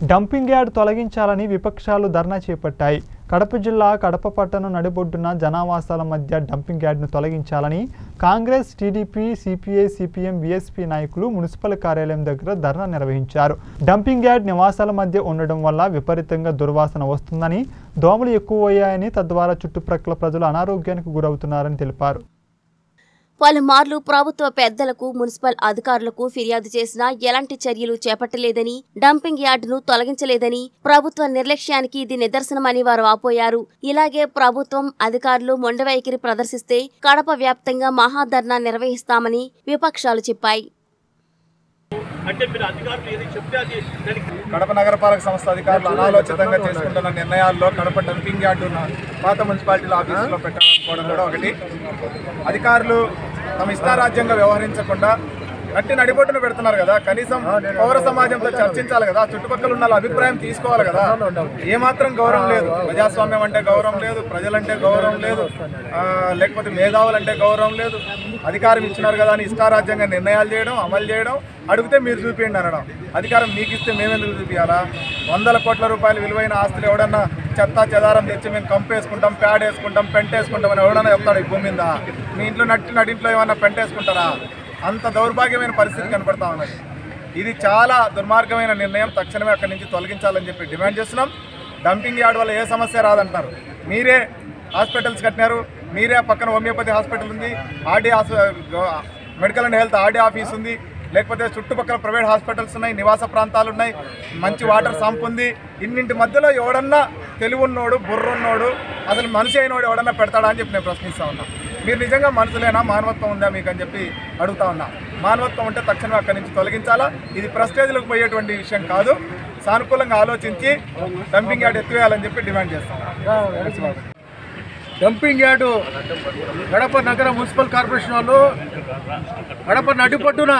dumping yard తొలగించాలని విపక్షాలు ధర్నా చేపట్టాయి కడప జిల్లా కడప పట్టణం నడిబొడ్డున జనావాసాల మధ్య డంపింగ్ యార్డ్ను తొలగించాలని కాంగ్రెస్ టీడీపీ సిపిఐ సిపిఎం బీఎస్పీ నాయకులు మున్సిపల్ కార్యాలయం దగ్గర ధర్నా నిర్వహించారు డంపింగ్ యార్డ్ నివాసాల మధ్య ఉండడం వల్ల విపరీతంగా దుర్వాసన వస్తుందని దోమలు ఎక్కువయ్యాయని తద్వారా చుట్టుప్రక్కల ప్రజలు అనారోగ్యానికి గురవుతున్నారని తెలిపారు పలుమార్లు ప్రభుత్వ పెద్దలకు మున్సిపల్ అధికారులకు ఫిర్యాదు చేసినా ఎలాంటి చర్యలు చేపట్టలేదని డంపింగ్ యార్డును తొలగించలేదని ప్రభుత్వ నిర్లక్ష్యానికి ఇది నిదర్శనమని వారు వాపోయారు ఇలాగే ప్రభుత్వం అధికారులు మొండవైఖరి ప్రదర్శిస్తే కడప వ్యాప్తంగా మహాధర్నా నిర్వహిస్తామని విపక్షాలు చెప్పాయి అంటే మీరు అధికారులు ఏది చెప్తే అది దానికి కడప నగరపాలక సంస్థ అధికారులు అనాలోచితంగా చేసుకుంటున్న నిర్ణయాల్లో కడప డంపింగ్ యార్డు ఉన్న పాత మున్సిపాలిటీల ఆఫీసులో పెట్టాలనుకోవడం కూడా ఒకటి అధికారులు తమ ఇష్టారాజ్యంగా వ్యవహరించకుండా గట్టి నడిబొట్టును పెడుతున్నారు కదా కనీసం పౌర సమాజంతో చర్చించాలి కదా చుట్టుపక్కల ఉన్న వాళ్ళ అభిప్రాయం తీసుకోవాలి కదా ఏమాత్రం గౌరవం లేదు ప్రజాస్వామ్యం అంటే గౌరవం లేదు ప్రజలంటే గౌరవం లేదు ఆ, లేకపోతే మేధావులంటే గౌరవం లేదు అధికారం ఇచ్చినారు కదా అని ఇష్టారాజ్యంగా నిర్ణయాలు చేయడం అమలు చేయడం అడిగితే మీరు చూపించండి అనడం అధికారం మీకు ఇస్తే మేమెందుకు చూపించాలా వందల కోట్ల రూపాయలు విలువైన ఆస్తులు ఎవడన్నా చెత్త చెదారం తెచ్చి మేము కంపు వేసుకుంటాం ప్యాడ్ వేసుకుంటాం పెంట వేసుకుంటాం అని ఎవడన్నా చెప్తాడు ఈ భూమి మీద మీ ఇంట్లో నట్టి నడింట్లో ఏమన్నా పెంట వేసుకుంటారా అంత దౌర్భాగ్యమైన పరిస్థితి కనపడతా ఉన్నది ఇది చాలా దుర్మార్గమైన నిర్ణయం తక్షణమే అక్కడి నుంచి తొలగించాలని చెప్పి డిమాండ్ చేస్తున్నాం డంపింగ్ యార్డ్ వల్ల ఏ సమస్య రాదంటారు మీరే హాస్పిటల్స్ కట్టినారు మీరే పక్కన హోమియోపతి హాస్పిటల్ ఉంది RD medical and health RD office ఉంది లేకపోతే చుట్టుపక్కల ప్రైవేట్ హాస్పిటల్స్ ఉన్నాయి నివాస ప్రాంతాలు ఉన్నాయి మంచి వాటర్ సంప్ ఉంది ఇన్నింటి మధ్యలో ఎవడన్నా తెలివున్నోడు బుర్రున్నోడు అసలు మనిషి అయినోడు ఎవడన్నా పెడతాడా అని చెప్పి నేను ప్రశ్నిస్తా ఉన్నా మీరు నిజంగా మనుషులేనా మానవత్వం ఉందా మీకు అని చెప్పి అడుగుతా ఉన్నా మానవత్వం ఉంటే తక్షణమే అక్కడి నుంచి తొలగించాలా ఇది ప్రెస్టేజ్లకు పోయేటువంటి విషయం కాదు సానుకూలంగా ఆలోచించి డంపింగ్ యార్డ్ ఎత్తివేయాలని చెప్పి డిమాండ్ చేస్తాం డంపింగ్ యార్డు గడప నగర మున్సిపల్ కార్పొరేషన్ వాళ్ళు గడప నడిపట్టున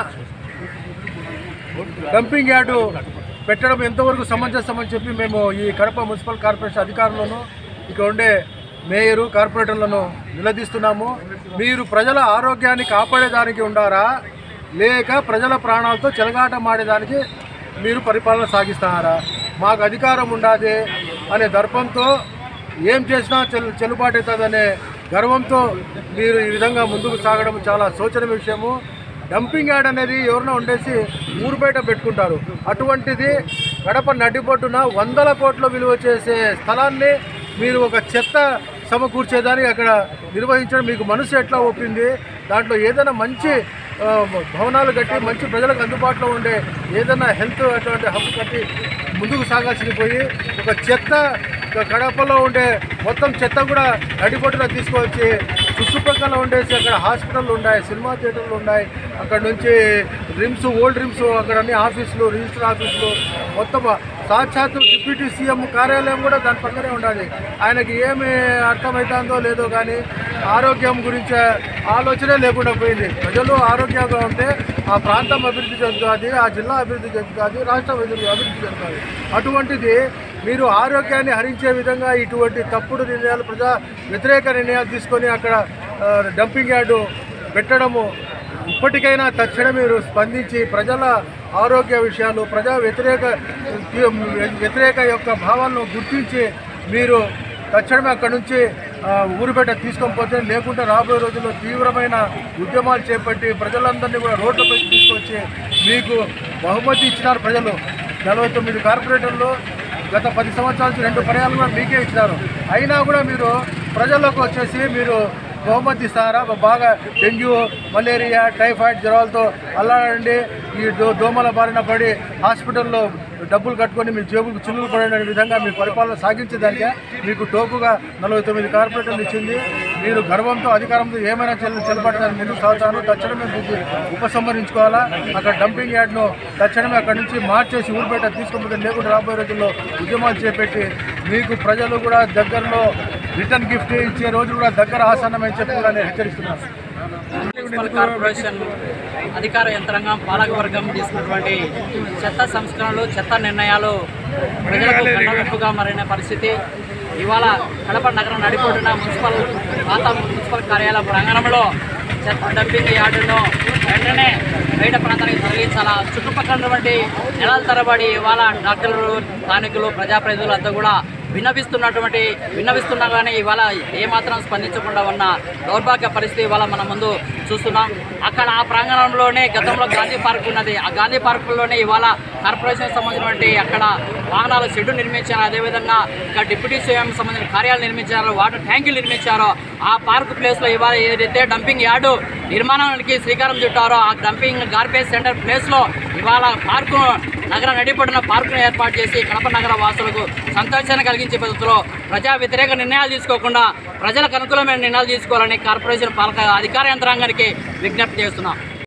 డంపింగ్ యార్డు పెట్టడం ఎంతవరకు సమంజసమని చెప్పి మేము ఈ కడప మున్సిపల్ కార్పొరేషన్ అధికారులను ఇక్కడ ఉండే మేయరు కార్పొరేటర్లను నిలదీస్తున్నాము మీరు ప్రజల ఆరోగ్యాన్ని కాపాడేదానికి ఉండారా లేక ప్రజల ప్రాణాలతో చెలగాటమాడేదానికి మీరు పరిపాలన సాగిస్తారా మాకు అధికారం ఉండాది అనే దర్పంతో ఏం చేసినా చెల్ చెల్లుబాటు అవుతుందనే గర్వంతో మీరు ఈ విధంగా ముందుకు సాగడం చాలా శోచనీయ విషయము డంపింగ్ యార్డ్ అనేది ఎవరినో ఉండేసి ఊరు బయట పెట్టుకుంటారు అటువంటిది గడప నడిబొడ్డున వందల కోట్ల విలువ చేసే స్థలాన్ని మీరు ఒక చెత్త సమకూర్చేదానికి అక్కడ నిర్వహించడం మీకు మనసు ఎట్లా ఒప్పింది దాంట్లో ఏదైనా మంచి ఆ, భవనాలు కట్టి మంచి ప్రజలకు అందుబాటులో ఉండే ఏదైనా హెల్త్ అటువంటి హబ్ కట్టి ముందుకు సాగాల్సింది పోయి ఒక చెత్త ఒక కడపలో ఉండే మొత్తం చెత్త కూడా నడిబొట్టున తీసుకొచ్చి చుట్టుపక్కల ఉండేసి అక్కడ హాస్పిటల్ ఉన్నాయి సినిమా థియేటర్లు ఉన్నాయి అక్కడ నుంచి రిమ్స్ ఓల్డ్ రిమ్స్ అక్కడ అన్ని ఆఫీసులు రిజిస్టర్ ఆఫీసులు మొత్తం సాక్షాత్తు డిప్యూటీ సీఎం కార్యాలయం కూడా దాని పక్కనే ఉండాలి ఆయనకి ఏమి అర్థమవుతుందో లేదో కానీ ఆరోగ్యం గురించి ఆలోచనే లేకుండా పోయింది ప్రజలు ఆరోగ్యంగా ఉంటే ఆ ప్రాంతం అభివృద్ధి చెందుతుంది ఆ జిల్లా అభివృద్ధి చెందుతుంది రాష్ట్రం అభివృద్ధి అభివృద్ధి చెందుతుంది అటువంటిది మీరు ఆరోగ్యాన్ని హరించే విధంగా ఇటువంటి తప్పుడు నిర్ణయాలు ప్రజా వ్యతిరేక నిర్ణయాలు తీసుకొని అక్కడ ఆ, డంపింగ్ యార్డు పెట్టడము ఇప్పటికైనా తక్షణం మీరు స్పందించి ప్రజల ఆరోగ్య విషయాలు ప్రజా వ్యతిరేక వ్యతిరేక యొక్క భావాలను గుర్తించి మీరు తక్షణమే అక్కడి నుంచి ఆ, ఊరుపేట తీసుకొని పోతే లేకుంటే రాబోయే రోజుల్లో తీవ్రమైన ఉద్యమాలు చేపట్టి ప్రజలందరినీ కూడా రోడ్లపై తీసుకొచ్చి మీకు బహుమతి ఇచ్చినారు ప్రజలు నలభై తొమ్మిది కార్పొరేటర్లు గత పది సంవత్సరాల నుంచి రెండు పర్యాలు కూడా మీకే ఇచ్చినారు అయినా కూడా మీరు ప్రజల్లోకి వచ్చేసి మీరు బహుమతి ఇస్తారా బాగా డెంగ్యూ మలేరియా టైఫాయిడ్ జ్వరాలతో అల్లాడండి ఈ దో దోమల బారిన పడి హాస్పిటల్లో డబ్బులు కట్టుకొని మీ జేబులకు చిల్లులు పడే విధంగా మీ పరిపాలన సాగించేదానికే మీకు టోకుగా నలభై తొమ్మిది కార్పొరేటర్లు ఇచ్చింది మీరు గర్వంతో అధికారంతో ఏమైనా చెల్లి చెల్లబడతారని ముందుకు సాగుతాను తక్షణమే దీన్ని ఉపసంహరించుకోవాలా అక్కడ డంపింగ్ యార్డ్ను తక్షణమే అక్కడి నుంచి మార్చేసి ఊరిపేట తీసుకుపోతే లేకుండా రాబోయే రోజుల్లో ఉద్యమాలు చేపట్టి మీకు ప్రజలు కూడా దగ్గరలో రిటర్న్ గిఫ్ట్ ఇచ్చే రోజు కూడా దగ్గర ఆసన్నమని చెప్పి కూడా నేను హెచ్చరిస్తున్నాను మున్సిపల్ కార్పొరేషన్ అధికార యంత్రాంగం పాలక వర్గం తీసుకున్నటువంటి చెత్త సంస్కరణలు చెత్త నిర్ణయాలు ప్రజలకు కన్నవిప్పుగా మారిన పరిస్థితి ఇవాళ కడప నగరం నడిపోతున్న మున్సిపల్ పాత మున్సిపల్ కార్యాలయ ప్రాంగణంలో చెత్త డంపింగ్ యార్డును వెంటనే బయట ప్రాంతానికి తరలించాలా చుట్టుపక్కల ఉన్నటువంటి నెలల తరబడి ఇవాళ డాక్టర్లు స్థానికులు ప్రజాప్రతినిధులు అంతా కూడా విన్నవిస్తున్నటువంటి విన్నవిస్తున్నా కానీ ఇవాళ ఏమాత్రం స్పందించకుండా ఉన్న దౌర్భాగ్య పరిస్థితి ఇవాళ మన ముందు చూస్తున్నాం అక్కడ ఆ ప్రాంగణంలోనే గతంలో గాంధీ పార్క్ ఉన్నది ఆ గాంధీ పార్కులోనే ఇవాళ కార్పొరేషన్ సంబంధించినటువంటి అక్కడ వాహనాల షెడ్డు నిర్మించారు అదేవిధంగా ఇక్కడ డిప్యూటీ సీఎం సంబంధించిన కార్యాలయం నిర్మించారు వాటర్ ట్యాంకులు నిర్మించారు ఆ పార్క్ ప్లేస్లో ఇవాళ ఏదైతే డంపింగ్ యార్డు నిర్మాణానికి శ్రీకారం చుట్టారో ఆ డంపింగ్ గార్బేజ్ సెంటర్ ప్లేస్లో ఇవాళ పార్కు నగర నడిపడిన పార్కును ఏర్పాటు చేసి కడప నగర వాసులకు సంతోషాన్ని కలిగించే పద్ధతిలో ప్రజా వ్యతిరేక నిర్ణయాలు తీసుకోకుండా ప్రజలకు అనుకూలమైన నిర్ణయాలు తీసుకోవాలని కార్పొరేషన్ పాలక అధికార యంత్రాంగానికి విజ్ఞప్తి చేస్తున్నాం